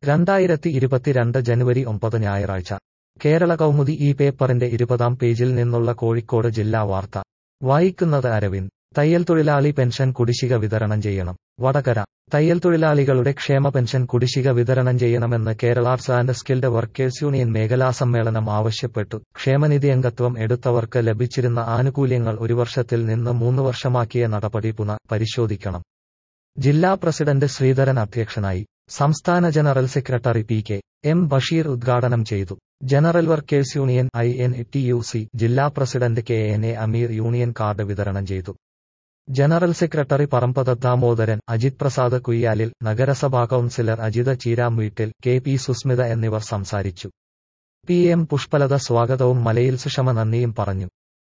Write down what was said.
രണ്ടായിരത്തി ഇരുപത്തിരണ്ട് ജനുവരി ഒമ്പത് ഞായറാഴ്ച കേരള കൗമുദി ഈ പേപ്പറിന്റെ ഇരുപതാം പേജിൽ നിന്നുള്ള കോഴിക്കോട് ജില്ലാ വാർത്ത വായിക്കുന്നത് അരവിന്ദ് തയ്യൽ തൊഴിലാളി പെൻഷൻ കുടിശ്ശിക വിതരണം ചെയ്യണം വടകര തയ്യൽ തൊഴിലാളികളുടെ ക്ഷേമ പെൻഷൻ കുടിശ്ശിക വിതരണം ചെയ്യണമെന്ന് Kerala arts and skilled workers union മേഖലാ സമ്മേളനം ആവശ്യപ്പെട്ടു ക്ഷേമനിധി അംഗത്വം എടുത്തവർക്ക് ലഭിച്ചിരുന്ന ആനുകൂല്യങ്ങൾ ഒരു വർഷത്തിൽ നിന്ന് മൂന്ന് വർഷമാക്കിയ നടപടി പുനഃ പരിശോധിക്കണം ജില്ലാ പ്രസിഡന്റ് ശ്രീധരൻ അധ്യക്ഷനായി സംസ്ഥാന general secretary P K M Basheer ഉദ്ഘാടനം ചെയ്തു general workers union I N T U C ജില്ലാ president K N A Ameer union card വിതരണം ചെയ്തു ജനറൽ സെക്രട്ടറി പറമ്പത ദാമോദരൻ അജിത് പ്രസാദ് കുയ്യാലിൽ നഗരസഭാ കൌൺസിലർ അജിത ചീരാംവീട്ടിൽ കെ പി സുസ്മിത എന്നിവർ സംസാരിച്ചു പി എം പുഷ്പലത സ്വാഗതവും മലയിൽ സുഷമ നന്ദിയും പറഞ്ഞു